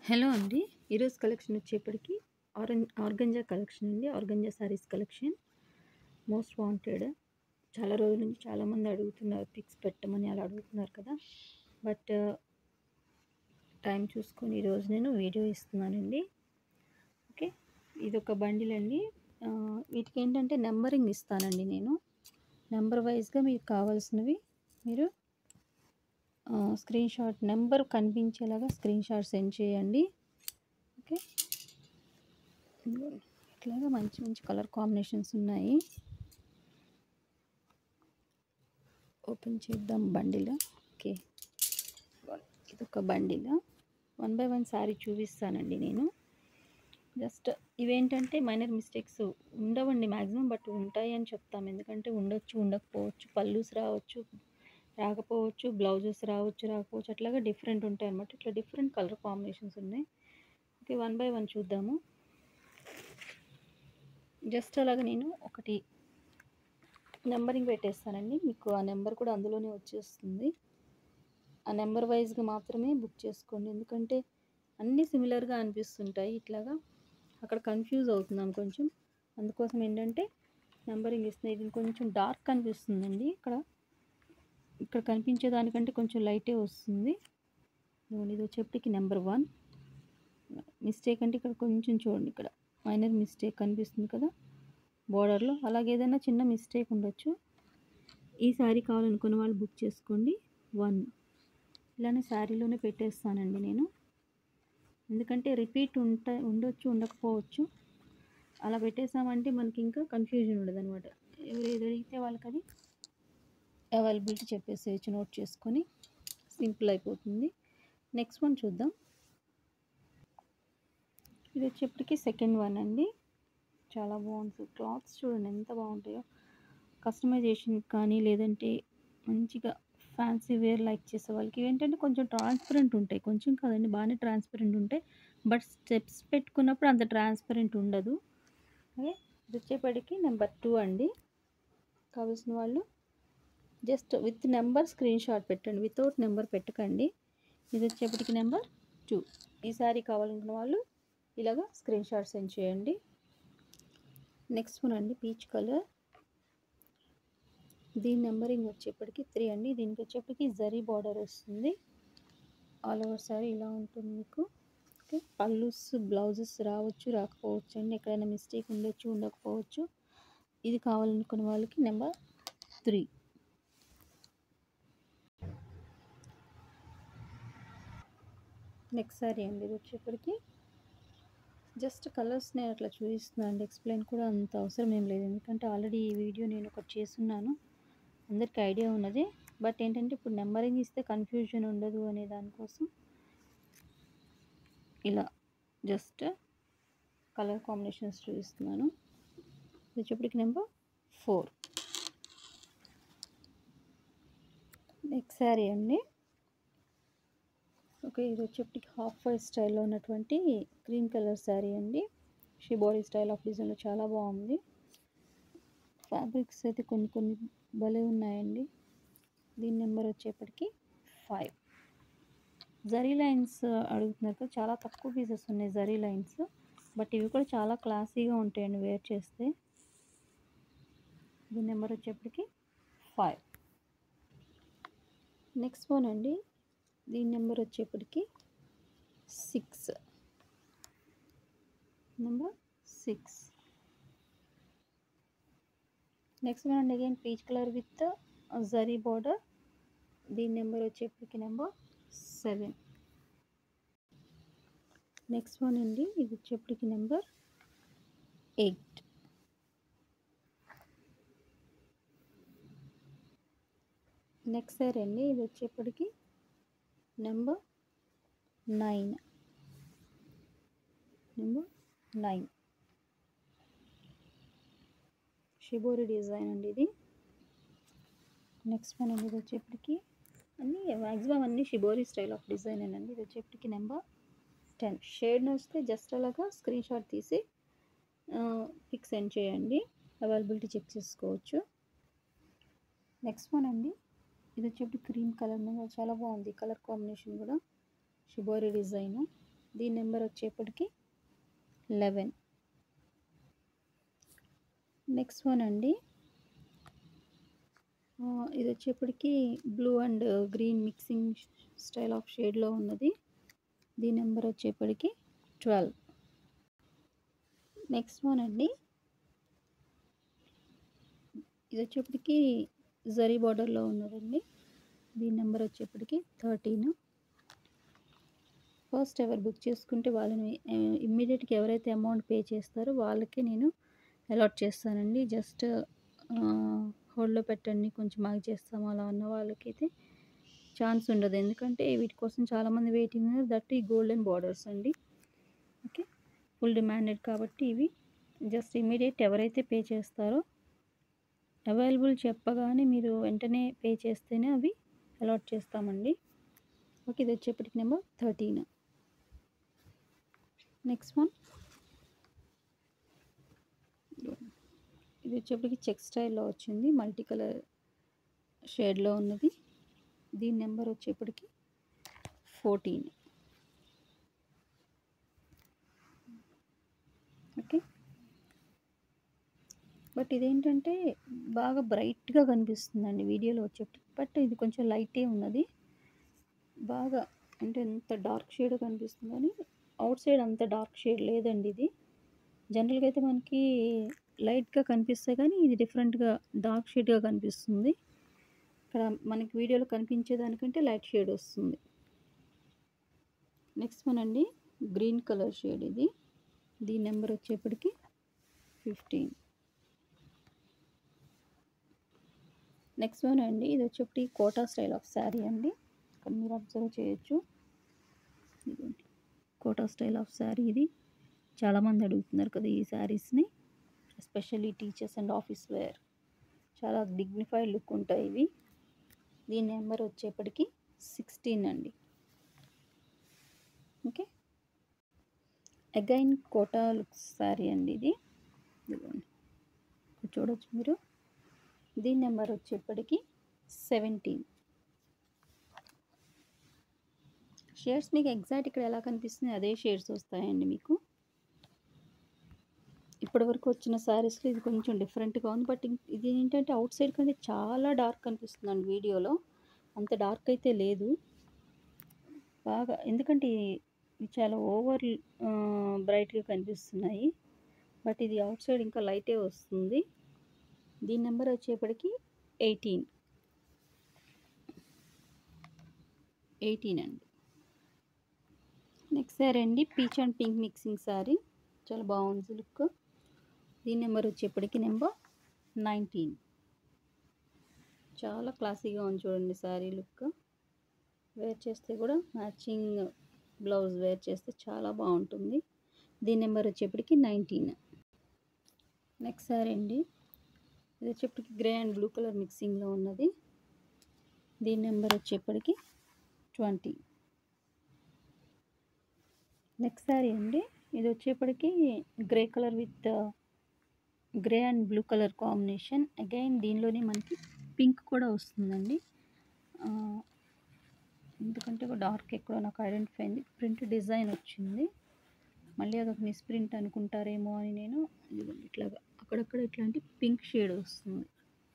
Hello అండి. ఈరోజు collection వచ్చేప్పటికి ఆరెం ఆర్గంజా కలెక్షన్ అండి. Organza saris collection. Most wanted. చాలా రోజుల నుంచి చాలామంది అడుగుతున్నారు. పిక్స్ పెట్టమని అలా అడుగుతున్నారు కదా! బట్ టైం చూసుకొని ఈరోజు నేను వీడియో ఇస్తున్నానండి. ఓకే. ఇదొక బండిల్ అండి. ఆహ్, వీటికేంటంటే నంబరింగ్ ఇస్తానండి నేను. నంబర్ వైస్‌గా మీకు కావాల్సినవి మీరు ఆహ్, స్క్రీన్‌షాట్ నంబర్ కనిపించేలాగా స్క్రీన్‌షాట్ సెండ్ చేయండి. ఓకే. ఇదిగోండి. ఇట్లాగా మంచి మంచి కలర్ కాంబినేషన్స్ ఉన్నాయి. ఓపెన్ చేద్దాం బండిల్. ఓకే. ఇదిగోండి. ఇదొక bundle. One by one sari చూపిస్తానండి నేను. జస్ట్ ఇవేంటంటే మైనర్ మిస్టేక్స్ ఉండవండి మాక్సిమం. బట్ ఉంటాయి అని చెప్తాం. ఎందుకంటే ఉండొచ్చు, ఉండకపోవచ్చు. పల్లూస్ రావచ్చు, రాకపోవచ్చు. బ్లౌజెస్ రావచ్చు, రాకపోవచ్చు. అట్లాగా డిఫరెంట్ ఉంటాయన్నమాట. ఇట్లా డిఫరెంట్ కలర్ కాంబినేషన్స్ ఉన్నాయి. ఓకే. వన్ బై వన్ చూద్దాము. జస్ట్ అలాగా నేను ఒకటి నంబరింగ్ పెట్టేస్తానండి. మీకు ఆ నంబర్ కూడా అందులోనే వచ్చేస్తుంది. ఆ నంబర్ వైస్‌గా మాత్రమే బుక్ చేసుకోండి. ఎందుకంటే అన్నీ సిమిలర్‌గా అనిపిస్తుంటాయి. ఇట్లాగా అక్కడ కన్‌ఫ్యూజ్ అవుతున్నాం కొంచెం. అందుకోసం ఏంటంటే నంబరింగ్ ఇస్తున్నా. ఇది కొంచెం డార్క్ కనిపిస్తుందండి ఇక్కడ. ఇక్కడ కనిపించే దానికంటే కొంచెం లైటే వస్తుంది. ఇదిగోండి ఇది వచ్చేప్పటికి నంబర్ 1. మిస్టేక్ అంటే ఇక్కడ కొంచెం చూడండి ఇక్కడ మైనర్ మిస్టేక్ కనిపిస్తుంది కదా! బోర్డర్‌లో. అలాగే ఏదైనా చిన్న మిస్టేక్ ఉండొచ్చు. ఈ శారీ కావాలనుకున్న వాళ్ళు బుక్ చేసుకోండి. 1 ఇలానే శారీలోనే పెట్టేస్తానండి నేను. ఎందుకంటే రిపీట్ ఉంట ఉండొచ్చు, ఉండకపోవచ్చు. అలా పెట్టేసామంటే మనకి ఇంకా కన్‌ఫ్యూజన్ ఉండదనమాట. ఎవరు ఏది అడిగితే వాళ్ళకది అవైలబిలిటీ చెప్పేసేయొచ్చు నోట్ చేసుకొని. సింపుల్ అయిపోతుంది. నెక్స్ట్ వన్ చూద్దాం. ఇది వచ్చేప్పటికి సెకండ్ వన్ అండి. చాలా బాగుంటది. క్లాత్స్ చూడండి ఎంత బాగుంటాయో. కస్టమైజేషన్ కానీ లేదంటే మంచిగా ఫ్యాన్సీ వేర్ లైక్ చేసే వాళ్ళకి ఇవేంటంటే కొంచెం ట్రాన్స్‌పరెంట్ ఉంటాయి. కొంచెం కాదండి బానే ట్రాన్స్‌పరెంట్ ఉంటాయి. బట్ స్టెప్స్ పెట్టుకున్నప్పుడు అంత ట్రాన్స్‌పరెంట్ ఉండదు. ఓకే. ఇది వచ్చేప్పటికి నంబర్ 2 అండి. కావాల్సిన వాళ్ళు జస్ట్ విత్ నంబర్ స్క్రీన్‌షాట్ పెట్టండి. వితౌట్ నంబర్ పెట్టకండి. ఇది వచ్చేప్పటికి నంబర్ 2. ఈ శారీ కావాలనుకున్న వాళ్ళు ఇలాగా స్క్రీన్‌షాట్ సెండ్ చేయండి. నెక్స్ట్ వన్ అండి పీచ్ కలర్. దీని నంబరింగ్ వచ్చేప్పటికి 3 అండి. దీనికి వచ్చేప్పటికి జరీ బోర్డర్ వస్తుంది. ఆల్ ఓవర్ శారీ ఇలా ఉంటుంది మీకు. ఓకే. పల్లూస్, బ్లౌజెస్ రావచ్చు, రాకపోవచ్చు అండి. ఎక్కడైనా మిస్టేక్ ఉండొచ్చు, ఉండకపోవచ్చు. ఇది కావాలనుకున్న వాళ్ళకి నంబర్ 3. నెక్స్ట్ శారీ అండి. ఇది వచ్చేప్పటికి జస్ట్ కలర్స్ నేను అట్లా చూపిస్తున్నా అండి. ఎక్స్‌ప్లెయిన్ కూడా అంత అవసరం ఏం లేదు. ఎందుకంటే ఆల్రెడీ ఈ వీడియో నేను ఒకటి చేసున్నాను. అందరికి ఐడియా ఉన్నదే. బట్ ఏంటంటే ఇప్పుడు నంబరింగ్ ఇస్తే కన్‌ఫ్యూజన్ ఉండదు అనే దానికోసం ఇలా జస్ట్ కలర్ కాంబినేషన్స్ చూపిస్తున్నాను. ఇది వచ్చేప్పటికి నంబర్ 4. నెక్స్ట్ శారీ అండి. ఓకే. ఇది వచ్చేప్పటికి హాఫ్ వైట్ స్టైల్‌లో ఉన్నటువంటి గ్రీన్ కలర్ శారీ అండి. షిబోరి స్టైల్ ఆఫ్ డిజైన్‌లో చాలా బాగుంది. ఫ్యాబ్రిక్స్ అయితే కొన్ని కొన్ని భలే ఉన్నాయండి. దీని నంబర్ వచ్చేప్పటికి 5. జరీ లైన్స్ అడుగుతున్నారు కదా! చాలా తక్కువ పీసెస్ ఉన్నాయి జరీ లైన్స్. బట్ ఇవి కూడా చాలా క్లాసీగా ఉంటాయండి వేర్ చేస్తే. దీని నంబర్ వచ్చేప్పటికి 5. నెక్స్ట్ వన్ అండి. దీని నంబర్ వచ్చేప్పటికి 6. నంబర్ 6. నెక్స్ట్ వన్ అండి again peach colour with zari border. దీని నంబర్ వచ్చేప్పటికి నంబర్ 7. నెక్స్ట్ వన్ అండి. ఇది వచ్చేప్పటికి నంబర్ 8. నెక్స్ట్ శారీ అండి. ఇది వచ్చేప్పటికి నంబర్ 9. నంబర్ 9. షిబోరి డిజైన్ అండి ఇది. నెక్స్ట్ వన్ అండి. ఇది వచ్చేప్పటికి అన్నీ మాక్సిమం అన్నీ షిబోరి స్టైల్ ఆఫ్ డిజైనేనండి. ఇది వచ్చేప్పటికి నంబర్ 10. షేడ్ నచ్చితే జస్ట్ అలాగా స్క్రీన్‌షాట్ తీసి ఆహ్, పిక్ సెండ్ చేయండి. అవైలబిలిటీ చెక్ చేసుకోవచ్చు. నెక్స్ట్ వన్ అండి. ఇది వచ్చేప్పటికి క్రీమ్ కలర్ మీద చాలా బాగుంది. కలర్ కాంబినేషన్ కూడా షిబోరి డిజైను. దీని నెంబర్ వచ్చేప్పటికి లెవెన్ నెక్స్ట్ వన్ అండి ఆ, ఇది వచ్చేప్పటికి blue and green mixing style of షేడ్లో ఉన్నది దీని నెంబర్ వచ్చేప్పటికి ట్వెల్వ్ నెక్స్ట్ వన్ అండి ఇది వచ్చేప్పటికి జరీ బార్డర్లో ఉన్నదండి దీని నెంబర్ వచ్చేప్పటికి థర్టీన్ ఫస్ట్ ఎవరు బుక్ చేసుకుంటే వాళ్ళని ఇమ్మీడియట్గా ఎవరైతే అమౌంట్ పే చేస్తారో వాళ్ళకి నేను అలాట్ చేస్తానండి జస్ట్ హోల్డ్లో పెట్టండి కొంచెం ఆగి చేస్తాము అలా అన్న వాళ్ళకైతే ఛాన్స్ ఉండదు ఎందుకంటే వీటి కోసం చాలామంది వెయిటింగ్ ఉన్నారు దట్ ఈ గోల్డెన్ బార్డర్స్ అండి ఓకే ఫుల్ డిమాండెడ్ కాబట్టి ఇవి జస్ట్ ఇమీడియట్ ఎవరైతే పే చేస్తారో అవైలబుల్ చెప్పగానే మీరు వెంటనే పే చేస్తేనే అవి అలాట్ చేస్తామండి ఓకే ఇది వచ్చేప్పటికి నెంబర్ థర్టీన్ నెక్స్ట్ వన్ ఇది వచ్చేప్పటికి చెక్ స్టైల్లో వచ్చింది మల్టీ కలర్ షేడ్లో ఉన్నది దీని నెంబర్ వచ్చేప్పటికి ఫోర్టీన్ ఓకే బట్ ఇదేంటంటే బాగా బ్రైట్గా కనిపిస్తుందండి వీడియోలో వచ్చేప్పటికి బట్ ఇది కొంచెం లైటే ఉన్నది బాగా అంటే ఎంత డార్క్ షేడ్ కనిపిస్తుంది కానీ అవుట్ సైడ్ అంత డార్క్ షేడ్ లేదండి ఇది జనరల్గా అయితే మనకి లైట్గా కనిపిస్తాయి కానీ ఇది డిఫరెంట్గా డార్క్ షేడ్గా కనిపిస్తుంది ఇక్కడ మనకి వీడియోలో కనిపించే దానికంటే లైట్ షేడ్ వస్తుంది నెక్స్ట్ వన్ అండి గ్రీన్ కలర్ షేడ్ ఇది దీని నెంబర్ వచ్చేప్పటికి ఫిఫ్టీన్ నెక్స్ట్ వన్ అండి ఇది వచ్చేప్పటి కోటా స్టైల్ ఆఫ్ శారీ అండి ఇక్కడ మీరు అబ్జర్వ్ చేయొచ్చు ఇదిగోండి కోటా స్టైల్ ఆఫ్ శారీ ఇది చాలామంది అడుగుతున్నారు కదా ఈ శారీస్ని especially teachers and office wear చాలా డిగ్నిఫైడ్ లుక్ ఉంటాయి ఇవి దీని నెంబర్ వచ్చేప్పటికి సిక్స్టీన్ అండి okay again Kota look sari అండి ఇది ఇదిగోండి ఇక్కడ చూడొచ్చు మీరు దీని నెంబర్ వచ్చేప్పటికి సెవెంటీన్ షేడ్స్ మీకు ఎగ్జాక్ట్ ఇక్కడ ఎలా కనిపిస్తుంది అదే షేడ్స్ వస్తాయండి మీకు ఇప్పటివరకు వచ్చిన శారీస్లో ఇది కొంచెం డిఫరెంట్గా ఉంది బట్ ఇం- ఇది ఏంటంటే అవుట్ సైడ్ కంటే చాలా డార్క్ కనిపిస్తుందండి వీడియోలో అంత డార్క్ అయితే లేదు బాగా ఎందుకంటే ఇవి చాలా ఓవర్ బ్రైట్గా కనిపిస్తున్నాయి బట్ ఇది అవుట్ సైడ్ ఇంకా లైటే వస్తుంది దీని నెంబర్ వచ్చేప్పటికి ఎయిటీన్ ఎయిటీన్ అండి నెక్స్ట్ సారీ అండి peach and pink mixing sari చాలా బాగుంది లుక్ దీని నెంబర్ వచ్చేప్పటికి నెంబర్ నైన్టీన్ చాలా క్లాసీగా ఉంది చూడండి సారీ లుక్ వేర్ చేస్తే కూడా మ్యాచింగ్ బ్లౌజ్ వేర్ చేస్తే చాలా బాగుంటుంది దీని నెంబర్ వచ్చేప్పటికి నైన్టీన్ నెక్స్ట్ సారీ అండి ఇది వచ్చేప్పటికి గ్రే అండ్ బ్లూ కలర్ మిక్సింగ్లో ఉన్నది దీని నెంబర్ వచ్చేప్పటికి ట్వంటీ నెక్స్ట్ సారీ అండి ఇది వచ్చేప్పటికి grey colour with grey and blue colour combination again దీనిలోనే మనకి పింక్ కూడా వస్తుందండి ఆ, ఎందుకంటే ఒక డార్క్ ఎక్కడో నాకు ఐడెంటిఫై అయింది ప్రింట్ డిజైన్ వచ్చింది మళ్ళీ అదొక మిస్ ప్రింట్ అనుకుంటారేమో అని నేను ఇదిగోండి ఇట్లాగా అక్కడక్కడ ఇట్లాంటి పింక్ షేడ్ వస్తుంది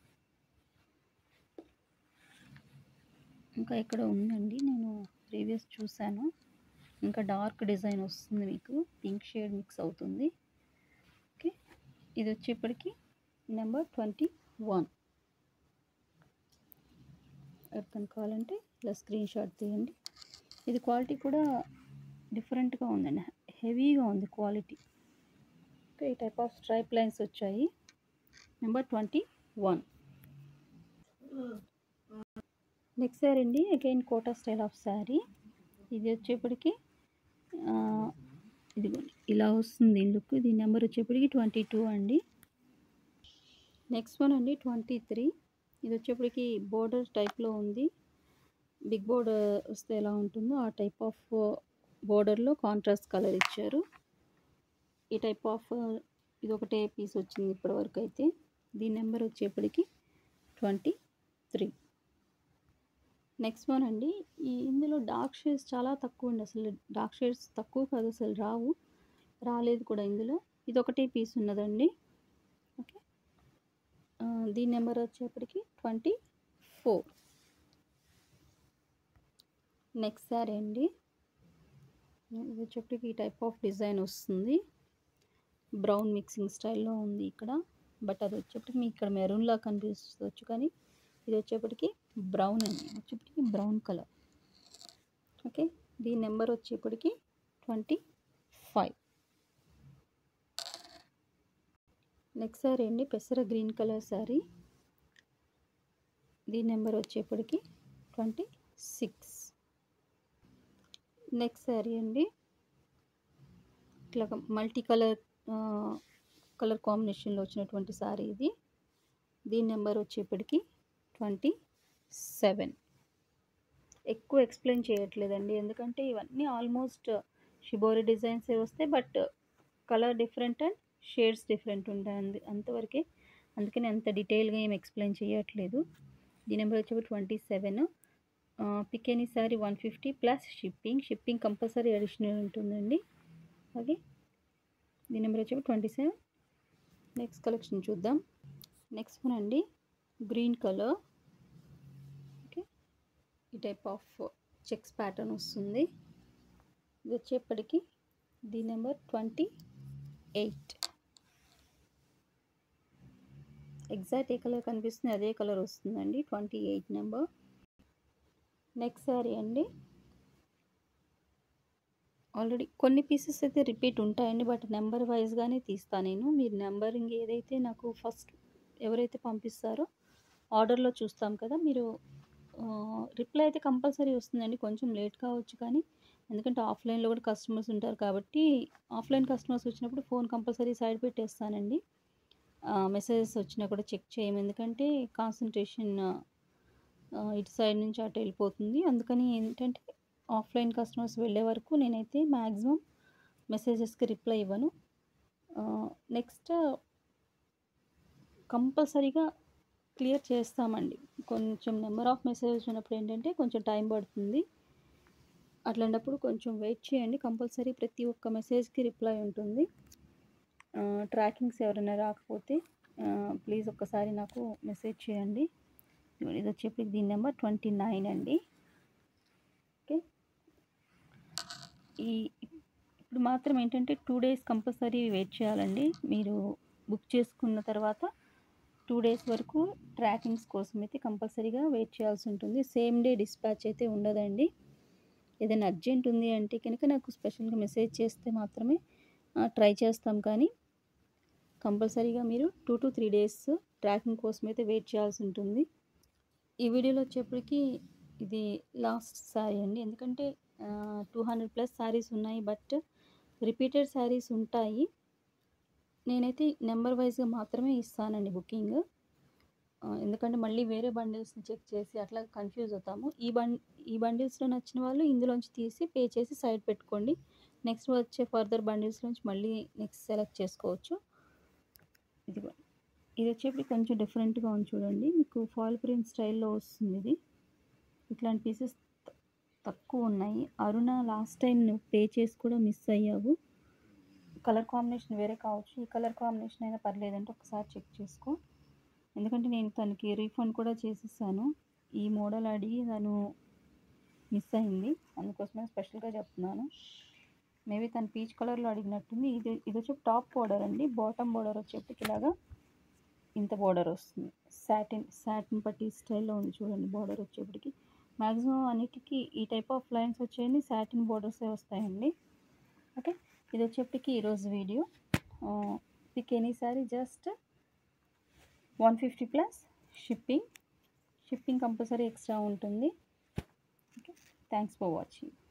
ఇంకా ఇక్కడ ఉందండి నేను ప్రీవియస్ చూశాను ఇంకా డార్క్ డిజైన్ వస్తుంది మీకు పింక్ షేడ్ మిక్స్ అవుతుంది ఓకే ఇది వచ్చేప్పటికి నెంబర్ ట్వంటీ వన్ ఎవరికైనా కావాలంటే ఇలా స్క్రీన్ షాట్ తీయండి ఇది క్వాలిటీ కూడా డిఫరెంట్గా ఉందండి హెవీగా ఉంది క్వాలిటీ ఓకే ఈ టైప్ ఆఫ్ స్ట్రైప్ లైన్స్ వచ్చాయి number twenty one next sari అండి again Kota style of sari ఇది వచ్చేప్పటికి ఆ, ఇదిగోండి ఇలా వస్తుంది లుక్ దీని నెంబర్ వచ్చేప్పటికి ట్వంటీ టూ అండి నెక్స్ట్ వన్ అండి ట్వంటీ త్రీ ఇది వచ్చేప్పటికి బోర్డర్ టైప్లో ఉంది బిగ్ బోర్డర్ వస్తే ఎలా ఉంటుందో ఆ టైప్ ఆఫ్ బోర్డర్లో కాంట్రాస్ట్ కలర్ ఇచ్చారు ఈ టైప్ ఆఫ్ ఇది ఒకటే పీస్ వచ్చింది ఇప్పటివరకు అయితే దీని నెంబర్ వచ్చేప్పటికి ట్వంటీ త్రీ నెక్స్ట్ వన్ అండి ఈ ఇందులో డార్క్ షేడ్స్ చాలా తక్కువ అండి అసలు డార్క్ షేడ్స్ తక్కువ కాదు అసలు రావు రాలేదు కూడా ఇందులో ఇది ఒకటే పీస్ ఉన్నదండి ఓకే ఆ, దీని నెంబర్ వచ్చేప్పటికి ట్వంటీ ఫోర్ నెక్స్ట్ సారీ అండి ఇది వచ్చేప్పటికి ఈ టైప్ ఆఫ్ డిజైన్ వస్తుంది బ్రౌన్ మిక్సింగ్ స్టైల్లో ఉంది ఇక్కడ బట్ అది వచ్చేప్పటికి మీకు ఇక్కడ మెరూన్లా కనిపించవచ్చు కానీ ఇది వచ్చేప్పటికి బ్రౌన్ అండి వచ్చేప్పటికి బ్రౌన్ కలర్ ఓకే దీని నెంబర్ వచ్చేప్పటికి ట్వంటీ ఫైవ్ నెక్స్ట్ సారీ అండి పెసర గ్రీన్ కలర్ సారీ దీని నెంబర్ వచ్చేప్పటికి ట్వంటీ సిక్స్ నెక్స్ట్ సారీ అండి ఇట్లా మల్టీ కలర్ కలర్ కాంబినేషన్లో వచ్చినటువంటి సారీ ఇది దీని నెంబర్ వచ్చేప్పటికి ట్వంటీ సెవెన్ ఎక్కువ ఎక్స్ప్లెయిన్ చేయట్లేదండి ఎందుకంటే ఇవన్నీ ఆల్మోస్ట్ షిబోరి డిజైన్సే వస్తాయి but colour different and shades different ఉంటాయి అందు అంతవరకే అందుకని అంత డీటెయిల్గా ఏం ఎక్స్ప్లెయిన్ చేయట్లేదు దీని నెంబర్ వచ్చేప్పుడు twenty seven pick any sari one fifty plus shipping shipping compulsory additional ఉంటుందండి ఓకే దీని నెంబర్ వచ్చేప్పుడు ట్వంటీ సెవెన్ నెక్స్ట్ కలెక్షన్ చూద్దాం నెక్స్ట్ వన్ అండి గ్రీన్ కలర్ ఓకే ఈ టైప్ ఆఫ్ చెక్స్ ప్యాటర్న్ వస్తుంది ఇది వచ్చేప్పటికి దీని నెంబర్ ట్వంటీ ఎయిట్ ఎగ్జాక్ట్ ఏ కలర్ కనిపిస్తుంది అదే కలర్ వస్తుందండి twenty eight number next sari అండి ఆల్రెడీ కొన్ని పీసెస్ అయితే రిపీట్ ఉంటాయండి బట్ నెంబర్ వైజ్గానే తీస్తాను నేను మీరు నెంబరింగ్ ఏదైతే నాకు ఫస్ట్ ఎవరైతే పంపిస్తారో ఆర్డర్లో చూస్తాం కదా మీరు రిప్లై అయితే కంపల్సరీ వస్తుందండి కొంచెం లేట్ కావచ్చు కానీ ఎందుకంటే ఆఫ్లైన్లో కూడా కస్టమర్స్ ఉంటారు కాబట్టి ఆఫ్లైన్ కస్టమర్స్ వచ్చినప్పుడు ఫోన్ కంపల్సరీ సైడ్ పెట్టేస్తానండి మెసేజెస్ వచ్చినా కూడా చెక్ చేయము ఎందుకంటే కాన్సన్ట్రేషన్ ఇటు సైడ్ నుంచి అటు వెళ్ళిపోతుంది అందుకని ఏంటంటే ఆఫ్లైన్ కస్టమర్స్ వెళ్ళే వరకు నేనైతే మ్యాక్సిమం మెసేజెస్కి రిప్లై ఇవ్వను నెక్స్ట్ కంపల్సరీగా క్లియర్ చేస్తామండి కొంచెం నెంబర్ ఆఫ్ మెసేజెస్ ఉన్నప్పుడు ఏంటంటే కొంచెం టైం పడుతుంది అట్లాంటప్పుడు కొంచెం వెయిట్ చేయండి కంపల్సరీ ప్రతి ఒక్క మెసేజ్కి రిప్లై ఉంటుంది ట్రాకింగ్స్ ఎవరైనా రాకపోతే ప్లీజ్ ఒక్కసారి నాకు మెసేజ్ చేయండి ఇది వచ్చేప్పటి దీని నెంబర్ ట్వంటీ నైన్ అండి ఓకే ఈ ఇప్పుడు మాత్రం ఏంటంటే టూ డేస్ కంపల్సరీ వెయిట్ చేయాలండి మీరు బుక్ చేసుకున్న తర్వాత టూ డేస్ వరకు ట్రాకింగ్స్ కోసం అయితే కంపల్సరీగా వెయిట్ చేయాల్సి ఉంటుంది సేమ్ డే డిస్పాచ్ అయితే ఉండదండి ఏదైనా అర్జెంట్ ఉంది అంటే కనుక నాకు స్పెషల్గా మెసేజ్ చేస్తే మాత్రమే ట్రై చేస్తాం కానీ కంపల్సరీగా మీరు two to three days tracking కోసం అయితే వెయిట్ చేయాల్సి ఉంటుంది ఈ వీడియోలో వచ్చేప్పటికి ఇది లాస్ట్ శారీ అండి ఎందుకంటే టూ హండ్రెడ్ ప్లస్ శారీస్ ఉన్నాయి బట్ రిపీటెడ్ శారీస్ ఉంటాయి నేనైతే నెంబర్ వైజ్గా మాత్రమే ఇస్తానండి బుకింగ్ ఎందుకంటే మళ్ళీ వేరే బండిల్స్ని చెక్ చేసి అట్లా కన్ఫ్యూజ్ అవుతాము ఈ బం ఈ బండిల్స్లో నచ్చిన వాళ్ళు ఇందులోంచి తీసి పే చేసి సైడ్ పెట్టుకోండి నెక్స్ట్ వచ్చే ఫర్దర్ బండిల్స్ నుంచి మళ్ళీ నెక్స్ట్ సెలెక్ట్ చేసుకోవచ్చు ఇది ఇది వచ్చేప్పుడు కొంచెం డిఫరెంట్గా ఉంది చూడండి మీకు ఫాల్ ప్రింట్ స్టైల్లో వస్తుంది ఇది ఇట్లాంటి పీసెస్ తక్కువ ఉన్నాయి అరుణ లాస్ట్ టైం నువ్వు పే చేసి కూడా మిస్ అయ్యావు కలర్ కాంబినేషన్ వేరే కావచ్చు ఈ కలర్ కాంబినేషన్ అయినా పర్లేదంటే ఒకసారి చెక్ చేసుకో ఎందుకంటే నేను తనకి రీఫండ్ కూడా చేసేసాను ఈ మోడల్ అడిగి తను మిస్ అయింది అందుకోసమే స్పెషల్గా చెప్తున్నాను మేబీ తను పీచ్ కలర్లో అడిగినట్టుంది ఇది ఇది వచ్చి టాప్ బోర్డర్ అండి బాటమ్ బోర్డర్ వచ్చేప్పటికి ఇలాగా ఇంత బోర్డర్ వస్తుంది సాటిన్ సాటిన్ పట్టి స్టైల్లో ఉంది చూడండి బోర్డర్ వచ్చేప్పటికి మ్యాక్సిమం అన్నిటికీ ఈ టైప్ ఆఫ్ లైన్స్ వచ్చేయండి సాటిన్ బోర్డర్సే వస్తాయండి ఓకే ఇది వచ్చేప్పటికి ఈరోజు video pick any sari just one fifty plus shipping shipping compulsory extra ఉంటుంది ఓకే థ్యాంక్స్ ఫర్ వాచింగ్